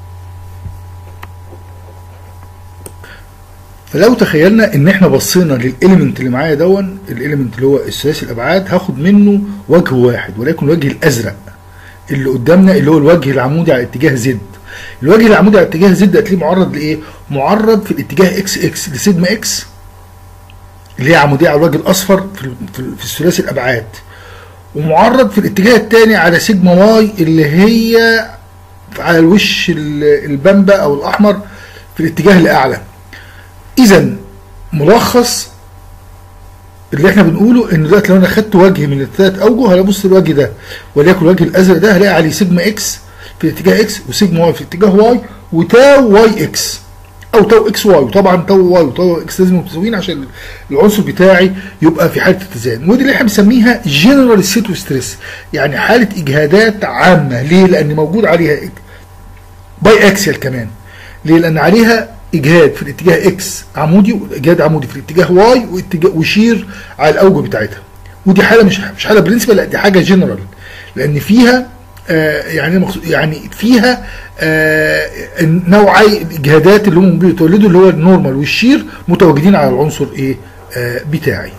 فلو تخيلنا ان احنا بصينا للاليمنت اللي معايا دون الاليمنت اللي هو الثلاثي الابعاد هاخد منه وجه واحد ولكن الوجه الازرق اللي قدامنا اللي هو الوجه العمودي على اتجاه زد الوجه العمودي على اتجاه زد هتلاقيه معرض لايه معرض في الاتجاه اكس اكس لسيجما اكس اللي هي عموديه على الوجه الاصفر في, في الثلاثي الابعاد ومعرض في الاتجاه الثاني على سيجما واي اللي هي على الوش البامبا او الاحمر في الاتجاه الاعلى اذا ملخص اللي احنا بنقوله ان دلوقتي لو انا خدت وجه من الثلاث اوجه هبص الوجه ده وليكن الوجه الازرق ده هلاقي عليه سيجما اكس في اتجاه اكس وسيجما واي في اتجاه واي وتاو واي اكس او تاو اكس واي وطبعا تاو واي وتاو اكس لازم متساويين عشان العنصر بتاعي يبقى في حاله اتزان ودي اللي احنا بنسميها جنرال سيتو ستريس يعني حاله اجهادات عامه ليه؟ لان موجود عليها باي اكسيال كمان ليه؟ لان عليها اجهاد في الاتجاه اكس عمودي واجهاد عمودي في الاتجاه واي واتجاه وشير على الاوجه بتاعتها ودي حاله مش مش حاله برنسبل لا دي حاجه جنرال لان فيها آه يعني يعني فيها آه نوعي الاجهادات اللي هم بيتولدوا اللي هو النورمال والشير متواجدين على العنصر ايه آه بتاعي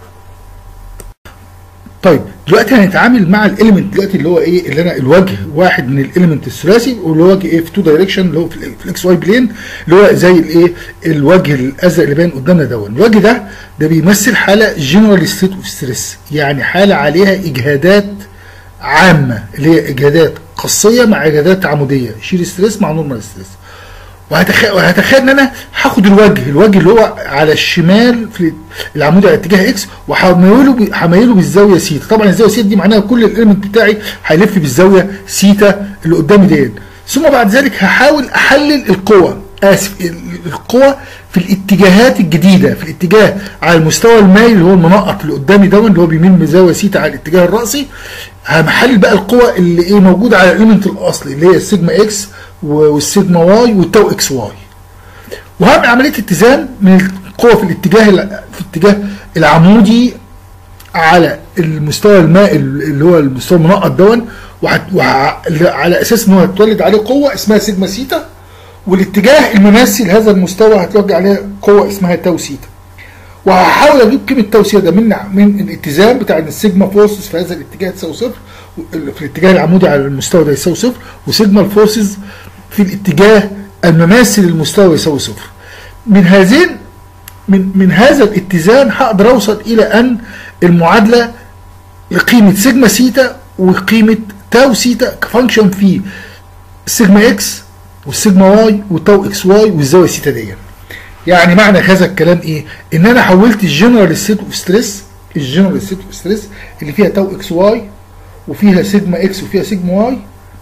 طيب دلوقتي هنتعامل مع الاليمنت دلوقتي اللي هو ايه اللي انا الوجه واحد من الاليمنت الثلاثي واللي هو وجه ايه في تو دايركشن اللي هو في الاكس واي بلين اللي هو زي الايه الوجه الازرق اللي باين قدامنا دون الوجه ده ده بيمثل حاله جنرال ستيت اوف ستريس يعني حاله عليها اجهادات عامه اللي هي اجهادات قصيه مع اجهادات عموديه شير ستريس مع نورمال ستريس وهتخيل وهتخيل ان انا هاخد الوجه الوجه اللي هو على الشمال في العمود على اتجاه اكس وهميله هميله بالزاويه سيتا طبعا الزاويه سيتا دي معناها كل الاليمنت بتاعي هيلف بالزاويه سيتا اللي قدامي ديت ثم بعد ذلك هحاول احلل القوى اسف القوى في الاتجاهات الجديده في الاتجاه على المستوى المائل اللي هو المنقط اللي قدامي ده اللي هو بيميل بزاويه سيتا على الاتجاه الراسي هحلل بقى القوى اللي ايه موجوده على الاليمنت الاصلي اللي هي السيجما اكس والسيجما واي والتو اكس واي وهعمل عمليه اتزان من القوه في الاتجاه في الاتجاه العمودي على المستوى المائل اللي هو المستوى المنقط دون وعلى اساس ان هو هتولد عليه قوه اسمها سيجما سيتا والاتجاه المماثل هذا المستوى هتوجه عليه قوه اسمها تاو سيتا وهحاول اجيب قيمه تاو سيتا من من الاتزان بتاع ان السيجما فورسز في هذا الاتجاه تساوي صفر في الاتجاه العمودي على المستوى ده يساوي صفر وسيجما الفورسز في الاتجاه المماثل للمستوى يساوي صفر من هذين من من هذا الاتزان هقدر اوصل الى ان المعادله لقيمه سيجما سيتا وقيمه تاو سيتا كفانكشن في السيجما اكس والسيجما واي والتاو اكس واي والزاويه سيتا دي يعني معنى هذا الكلام ايه ان انا حولت الجنرال ستيت اوف ستريس الجنرال ستيت اوف ستريس اللي فيها تاو اكس واي وفيها سيجما اكس وفيها سيجما واي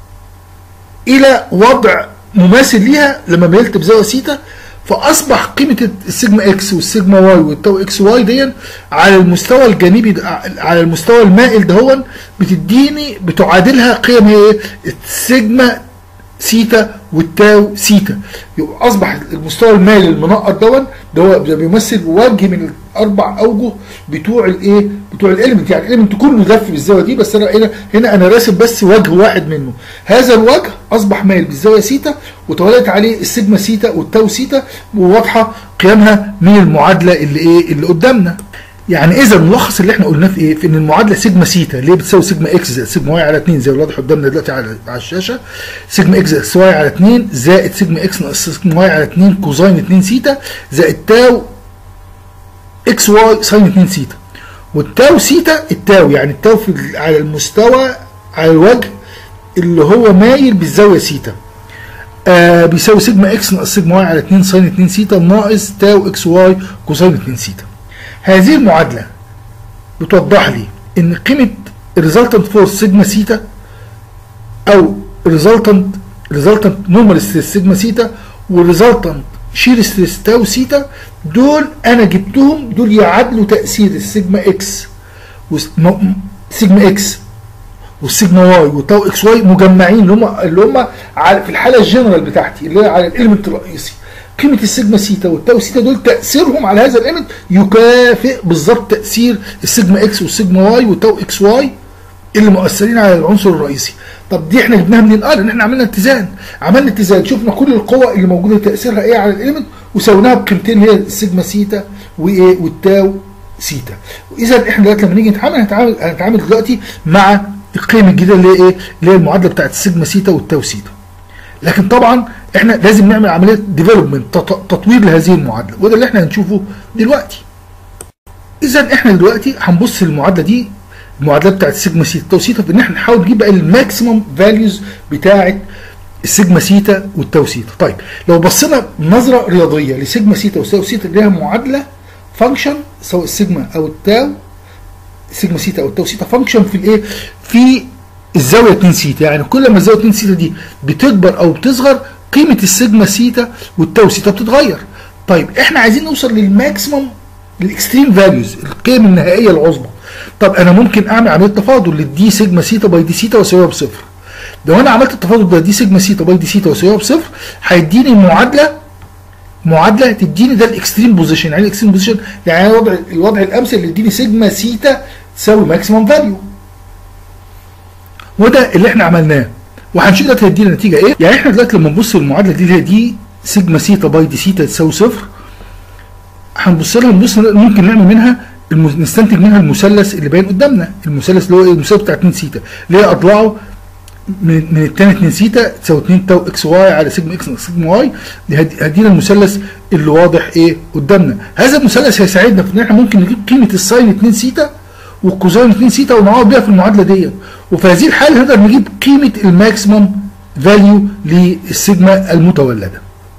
الى وضع مماثل ليها لما ميلت بزاويه سيتا فاصبح قيمه السيجما اكس والسيجما واي والتاو اكس واي دي على المستوى الجانبي على المستوى المائل دهون بتديني بتعادلها قيم هي ايه؟ السيجما سيتا والتاو سيتا يبقى اصبح المستوى المالي المنقط دون ده هو بيمثل وجه من الاربع اوجه بتوع الايه بتوع الاليمنت يعني الاليمنت كله لف بالزاويه دي بس انا هنا هنا انا راسم بس وجه واحد منه هذا الوجه اصبح مايل بالزاويه سيتا وتولدت عليه السيجما سيتا والتاو سيتا وواضحه قيمها من المعادله اللي ايه اللي قدامنا يعني اذا الملخص اللي احنا قلناه في ايه؟ في ان المعادله سيجما سيتا اللي هي بتساوي سيجما اكس زائد سيجما واي على 2 زي الواضح قدامنا دلوقتي على على الشاشه سيجما اكس زائد واي على 2 زائد سيجما اكس ناقص سيجما واي على 2 كوزين 2 سيتا زائد تاو اكس واي ساين 2 سيتا والتاو سيتا التاو يعني التاو في على المستوى على الوجه اللي هو مايل بالزاويه سيتا آه بيساوي سيجما اكس ناقص سيجما واي على 2 ساين 2 سيتا ناقص تاو اكس واي كوساين 2 سيتا هذه المعادلة بتوضح لي ان قيمة resultant فورس سيجما سيتا او resultant resultant نورمال ستريس سيجما سيتا والريزلتنت شير ستريس تاو سيتا دول انا جبتهم دول يعادلوا تأثير السيجما اكس سيجما اكس والسيجما واي والتاو اكس واي مجمعين اللي هم اللي هم في الحاله الجنرال بتاعتي اللي هي على الاليمنت الرئيسي قيمه السيجما سيتا والتاو سيتا دول تاثيرهم على هذا الاليمنت يكافئ بالظبط تاثير السيجما اكس والسيجما واي والتاو اكس واي اللي مؤثرين على العنصر الرئيسي طب دي احنا جبناها منين اه لان احنا عملنا اتزان عملنا اتزان شفنا كل القوى اللي موجوده تاثيرها ايه على الاليمنت وسويناها بقيمتين هي السيجما سيتا وايه والتاو سيتا واذا احنا دلوقتي لما نيجي نتعامل هنتعامل هنتعامل دلوقتي مع القيمه الجديده اللي هي ايه اللي هي المعادله بتاعت السيجما سيتا والتاو سيتا لكن طبعا احنا لازم نعمل عمليه ديفلوبمنت تطوير لهذه المعادله وده اللي احنا هنشوفه دلوقتي اذا احنا دلوقتي هنبص للمعادله دي المعادله بتاعت السيجما سيتا والتاو سيتا في ان احنا نحاول نجيب بقى الماكسيمم فاليوز بتاعت السيجما سيتا والتاو سيتا طيب لو بصينا نظره رياضيه لسيجما سيتا والتاو سيتا ليها معادله فانكشن سواء السيجما او التاو سيجما سيتا او التاو سيتا فانكشن في الايه في الزاويه 2 سيتا يعني كل ما الزاويه 2 سيتا دي بتكبر او بتصغر قيمه السيجما سيتا والتاو سيتا بتتغير طيب احنا عايزين نوصل للماكسيمم الاكستريم فاليوز القيم النهائيه العظمى طب انا ممكن اعمل عمليه تفاضل للدي سيجما سيتا باي دي سيتا واساويها بصفر لو انا عملت التفاضل ده دي سيجما سيتا باي دي سيتا واساويها بصفر هيديني معادله معادله تديني ده الاكستريم بوزيشن يعني الاكستريم بوزيشن يعني الوضع الوضع الامثل اللي يديني سيجما سيتا تساوي ماكسيمم فاليو وده اللي احنا عملناه وهنشوف دلوقتي هيدينا نتيجه ايه يعني احنا دلوقتي لما نبص للمعادله دي اللي هي دي سيجما سيتا باي دي سيتا تساوي صفر هنبص لها نبص ممكن نعمل منها نستنتج منها المثلث اللي باين قدامنا المثلث اللي هو ايه المثلث بتاع 2 سيتا اللي هي اضلاعه من من التاني 2 سيتا تساوي 2 تاو اكس واي على سيجما اكس ناقص سيجما واي هدينا المثلث اللي واضح ايه قدامنا هذا المثلث هيساعدنا في ان احنا ممكن نجيب قيمه الساين 2 سيتا والكوزين 2 سيتا ونعوض بيها في المعادله ديت وفي هذه الحاله نقدر نجيب قيمه الماكسيمم فاليو للسيجما المتولده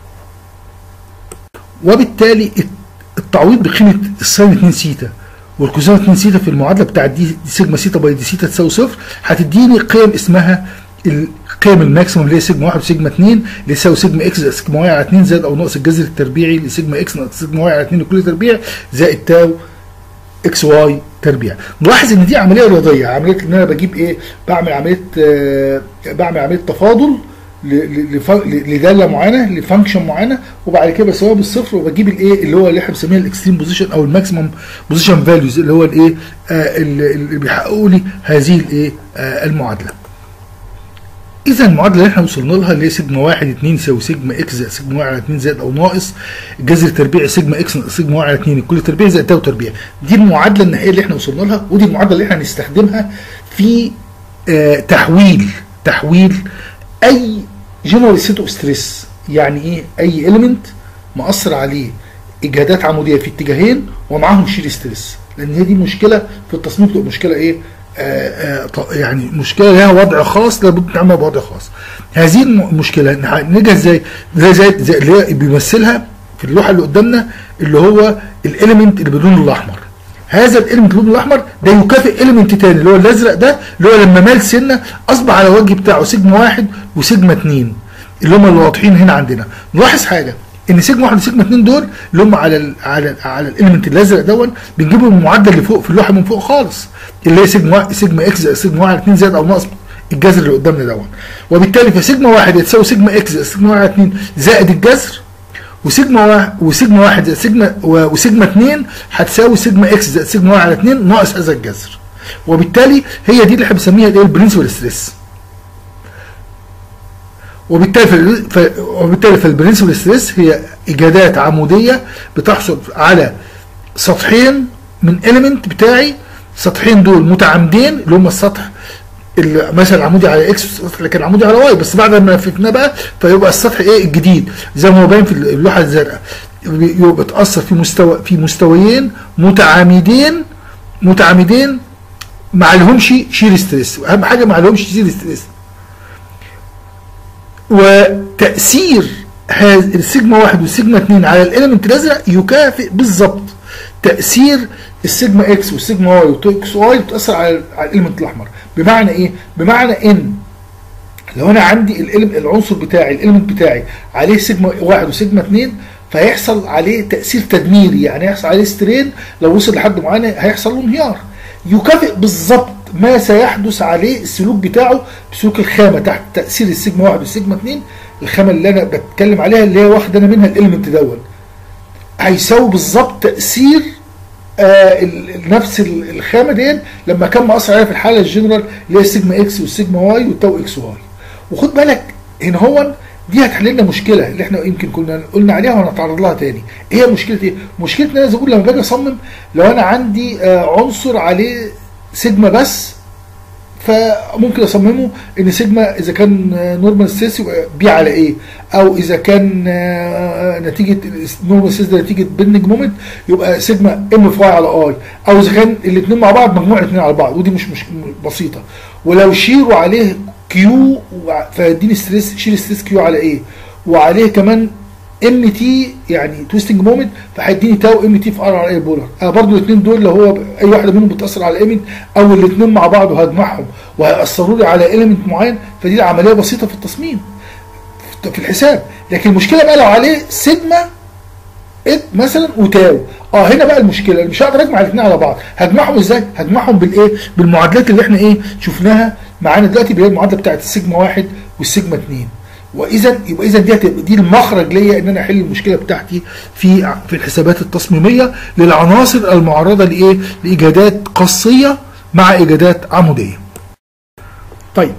وبالتالي التعويض بقيمه الساين 2 سيتا والكوزين 2 سيتا في المعادله بتاعت دي, دي سيجما سيتا باي دي سيتا تساوي صفر هتديني قيم اسمها القيم الماكسيموم اللي هي سيجما 1 وسيجما 2 اللي يساوي سيجما اكس زائد سيجما واي على 2 زائد او ناقص الجذر التربيعي لسيجما اكس ناقص سيجما واي على 2 لكل تربيع زائد تاو اكس واي تربيع نلاحظ ان دي عمليه رياضيه عمليه ان انا بجيب ايه بعمل عمليه آه بعمل عمليه تفاضل لداله معينه لفانكشن معينه وبعد كده بساويها بالصفر وبجيب الايه اللي هو اللي احنا بنسميها الاكستريم بوزيشن او الماكسيمم بوزيشن فاليوز اللي هو الايه آه اللي بيحققوا لي هذه الايه آه المعادله اذا المعادله اللي احنا وصلنا لها اللي هي سيجما 1 2 يساوي سيجما اكس زائد سيجما 1 على 2 زائد او ناقص الجذر التربيعي سيجما اكس ناقص سيجما 1 على 2 كل تربيع زائد تاو تربيع دي المعادله النهائيه اللي احنا وصلنا لها ودي المعادله اللي احنا هنستخدمها في آه تحويل تحويل اي جنرال ستيت اوف ستريس يعني ايه اي اليمنت مأثر عليه اجهادات عموديه في اتجاهين ومعاهم شير ستريس لان هي دي مشكله في التصميم بتبقى مشكله ايه آه آه يعني مشكله لها وضع خاص لابد نعملها بوضع خاص هذه المشكله نجي ازاي زي زي, زي اللي هي بيمثلها في اللوحه اللي قدامنا اللي هو الاليمنت اللي باللون الاحمر هذا الاليمنت باللون الاحمر ده يكافئ اليمنت تاني اللي هو الازرق ده اللي هو لما مال سنه اصبح على الوجه بتاعه سيجما واحد وسيجما اتنين اللي هم اللي واضحين هنا عندنا نلاحظ حاجه ان سيجما واحد وسيجما اتنين دول اللي هم على ال على ال على الاليمنت الازرق دون بنجيبهم من المعدل اللي فوق في اللوحه من فوق خالص اللي هي سيجما سيجما اكس زائد سيجما واحد اتنين زائد او ناقص الجذر اللي قدامنا دون وبالتالي فسيجما واحد يتساوي سيجما اكس زائد سيجما واحد اتنين زائد الجذر وسيجما واحد وسيجما واحد زائد سيجما وسيجما اتنين هتساوي سيجما اكس زائد سيجما واحد على اتنين ناقص هذا الجذر وبالتالي هي دي اللي احنا بنسميها الايه البرنسبل ستريس وبالتالي ف... وبالتالي فالبرنسبل ستريس هي اجادات عموديه بتحصل على سطحين من اليمنت بتاعي السطحين دول متعامدين اللي هم السطح مثلا العمودي على اكس والسطح اللي كان عمودي على واي بس بعد ما لففناه بقى فيبقى السطح ايه الجديد زي ما هو باين في اللوحه الزرقاء يبقى اتاثر في مستوى في مستويين متعامدين متعامدين ما عليهمش شير ستريس اهم حاجه ما عليهمش شير ستريس وتاثير هذا السيجما واحد والسيجما اتنين على الاليمنت الازرق يكافئ بالظبط تاثير السيجما اكس والسيجما واي واكس واي بتاثر على على الاليمنت الاحمر بمعنى ايه؟ بمعنى ان لو انا عندي العنصر بتاعي الاليمنت بتاعي عليه سيجما واحد وسيجما اتنين فهيحصل عليه تاثير تدميري يعني هيحصل عليه سترين لو وصل لحد معين هيحصل له انهيار يكافئ بالظبط ما سيحدث عليه السلوك بتاعه بسلوك الخامه تحت تاثير السيجما واحد والسيجما اتنين الخامه اللي انا بتكلم عليها اللي هي واخد انا منها الاليمنت دون هيساوي بالظبط تاثير آه نفس الخامه دي لما كان مأثر عليها في الحاله الجنرال اللي هي السيجما اكس والسيجما واي والتو اكس واي وخد بالك هنا هو دي هتحل لنا مشكله اللي احنا يمكن كنا قلنا عليها وهنتعرض لها تاني ايه هي مشكله ايه مشكله ان انا زي اقول لما باجي اصمم لو انا عندي آه عنصر عليه سيجما بس فممكن اصممه ان سيجما اذا كان نورمال ستريس يبقى بي على ايه او اذا كان نتيجه نورمال ستريس ده نتيجه بيرنج مومنت يبقى سيجما ام في واي على اي او اذا كان الاثنين مع بعض مجموع الاثنين على بعض ودي مش مش بسيطه ولو شير وعليه كيو فيديني ستريس شير ستريس كيو على ايه وعليه كمان ام تي يعني تويستنج مومنت فهيديني تاو ام تي في ار على اي بولر انا برضو الاثنين دول لو هو اي واحده منهم بتاثر على ايمنت او الاثنين مع بعض وهجمعهم وهياثروا لي على اليمنت معين فدي عمليه بسيطه في التصميم في الحساب لكن المشكله بقى لو عليه سيجما ات مثلا وتاو اه هنا بقى المشكله مش هقدر اجمع الاثنين على بعض هجمعهم ازاي هجمعهم بالايه بالمعادلات اللي احنا ايه شفناها معانا دلوقتي اللي هي المعادله بتاعت السيجما واحد والسيجما اثنين واذا يبقى اذا دي دي المخرج ليا ان انا احل المشكله بتاعتي في في الحسابات التصميميه للعناصر المعرضه لايه؟ لاجادات قصيه مع اجادات عموديه. طيب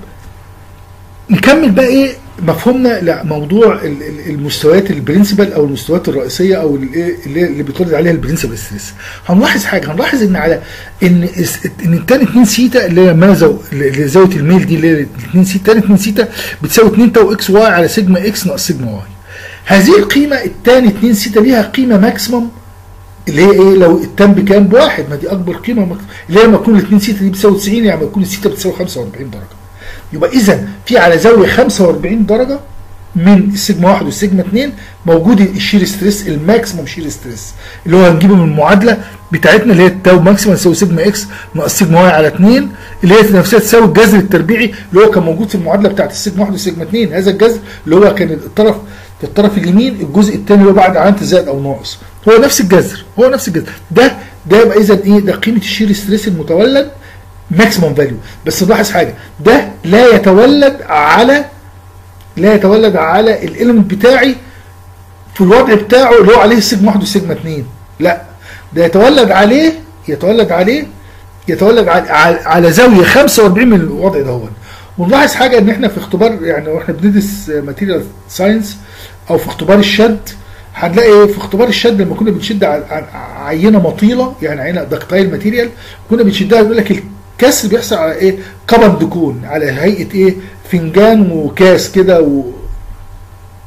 نكمل بقى ايه مفهومنا لموضوع المستويات البرنسبل او المستويات الرئيسيه او اللي اللي بيطرد عليها البرنسبل ستريس هنلاحظ حاجه هنلاحظ ان على ان ان التان 2 سيتا اللي هي مازو اللي زاويه الميل دي اللي هي 2 سيتا تان 2 سيتا بتساوي 2 تاو اكس واي على سيجما اكس ناقص سيجما واي هذه القيمه التان 2 سيتا ليها قيمه ماكسيمم اللي هي ايه لو التان بكام بواحد ما دي اكبر قيمه اللي هي لما تكون ال 2 سيتا دي بتساوي 90 يعني لما تكون السيتا بتساوي 45 درجه يبقى اذا في على زاويه 45 درجه من السيجما 1 والسيجما 2 موجود الشير ستريس الماكسيموم شير ستريس اللي هو هنجيبه من المعادله بتاعتنا اللي هي التاو ماكسيموم تساوي سيجما اكس ناقص سيجما واي على 2 اللي هي نفسها تساوي الجذر التربيعي اللي هو كان موجود في المعادله بتاعت السيجما 1 والسيجما 2 هذا الجذر اللي هو كان الطرف في الطرف اليمين الجزء الثاني اللي هو بعد علامه زائد او ناقص هو نفس الجذر هو نفس الجذر ده ده يبقى اذا ايه ده قيمه الشير ستريس المتولد ماكسيموم فاليو بس نلاحظ حاجه ده لا يتولد على لا يتولد على الاليمنت بتاعي في الوضع بتاعه اللي هو عليه السيجما 1 والسيجما 2 لا ده يتولد عليه يتولد عليه يتولد على, على زاويه 45 من الوضع ده هو ونلاحظ حاجه ان احنا في اختبار يعني واحنا بندرس ماتيريال ساينس او في اختبار الشد هنلاقي في اختبار الشد لما كنا بنشد عينه مطيله يعني عينه دكتايل ماتيريال كنا بنشدها يقول لك الكسر بيحصل على ايه كبن دكون على هيئه ايه فنجان وكاس كده و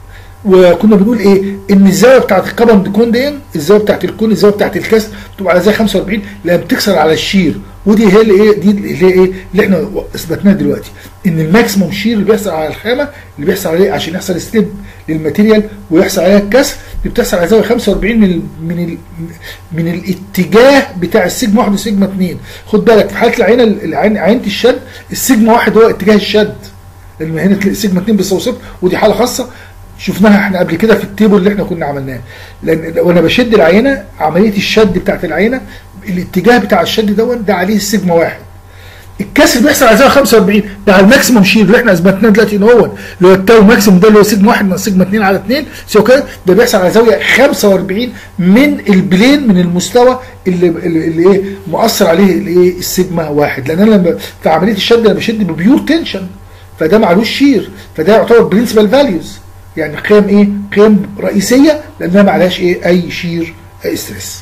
وكنا بنقول ايه ان الزاويه بتاعت الكبن كون دي الزاويه بتاعت الكون الزاويه بتاعت الكسر بتبقى على زي 45 لما بتكسر على الشير ودي هي اللي ايه دي اللي هي ايه اللي احنا اثبتناها دلوقتي ان الماكسيموم شير اللي بيحصل على الخامه اللي بيحصل عليه عشان يحصل ستيب للماتيريال ويحصل عليها الكسر اللي بتحصل على زاويه 45 من ال من ال من الاتجاه بتاع السيجما 1 وسيجما 2 خد بالك في حاله العينه العين عينه الشد السيجما 1 هو اتجاه الشد لان هنا تلاقي سيجما 2 بيساوي صفر ودي حاله خاصه شفناها احنا قبل كده في التيبل اللي احنا كنا عملناه لان وانا بشد العينه عمليه الشد بتاعت العينه الاتجاه بتاع الشد دون ده عليه السيجما واحد الكسر بيحصل على زاويه 45 ده على الماكسيموم شير اللي احنا اثبتناه دلوقتي ان هو اللي هو التاو ماكسيموم ده اللي هو سيجما 1 ناقص سيجما 2 على 2 سو كده ده بيحصل على زاويه 45 من البلين من المستوى اللي اللي, اللي ايه مؤثر عليه الايه السيجما واحد لان انا لما في عمليه الشد انا بشد ببيور تنشن فده معلوش شير فده يعتبر برنسبل فاليوز يعني قيم ايه؟ قيم رئيسيه لانها ما عليهاش ايه؟ اي شير ستريس.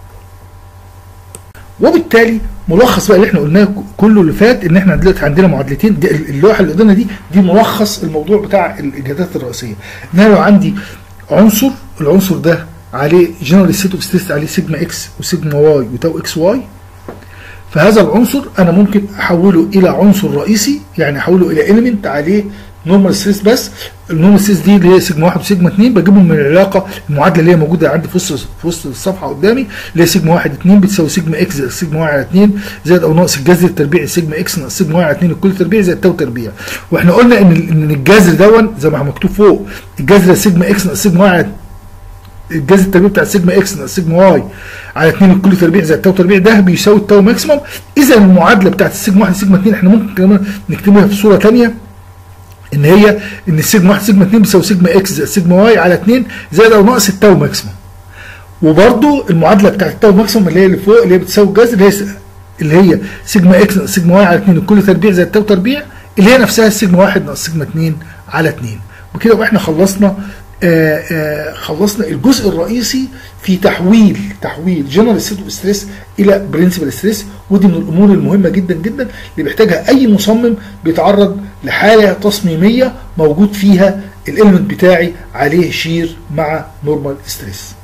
وبالتالي ملخص بقى اللي احنا قلناه كله اللي فات ان احنا دلوقتي عندنا معادلتين دي اللوحه اللي قدامنا دي دي ملخص الموضوع بتاع الاجهادات الرئيسيه. ان انا لو عندي عنصر العنصر ده عليه جنرال ستيت اوف ستريس عليه سيجما اكس وسيجما واي وتاو اكس واي فهذا العنصر انا ممكن احوله الى عنصر رئيسي يعني احوله الى اليمنت عليه نورمال ستريس بس النورمال ستريس دي اللي هي سيجما 1 وسيجما 2 بجيبهم من العلاقه المعادله اللي هي موجوده عندي في وسط في وسط الصفحه قدامي اللي هي سيجما 1 2 بتساوي سيجما اكس زائد سيجما 1 على 2 زائد او ناقص الجذر التربيعي سيجما اكس ناقص سيجما 1 على 2 الكل تربيع زائد تاو تربيع واحنا قلنا ان ان الجذر دون زي ما مكتوب فوق الجذر سيجما اكس ناقص سيجما 1 على الجذر التربيعي بتاع سيجما اكس ناقص سيجما واي على 2 الكل تربيع زائد تاو تربيع ده بيساوي التاو ماكسيموم اذا المعادله بتاعت السيجما 1 سيجما 2 احنا ممكن كمان نكتبها في صوره ثانيه ان هي ان السيجما 1 سيجما 2 بيساوي سيجما اكس زائد سيجما واي على 2 زائد او ناقص التاو ماكسيموم وبرده المعادله بتاعت التاو ماكسيموم اللي هي اللي فوق اللي هي بتساوي الجذر اللي هي اللي هي سيجما اكس ناقص سيجما واي على 2 الكل تربيع زائد التاو تربيع اللي هي نفسها السيجما 1 ناقص سيجما 2 على 2 وكده واحنا خلصنا آآ آآ خلصنا الجزء الرئيسي في تحويل تحويل جنرال ستيت اوف ستريس الى برنسبل ستريس ودي من الامور المهمه جدا جدا اللي بيحتاجها اي مصمم بيتعرض لحاله تصميميه موجود فيها الاليمنت بتاعي عليه شير مع نورمال ستريس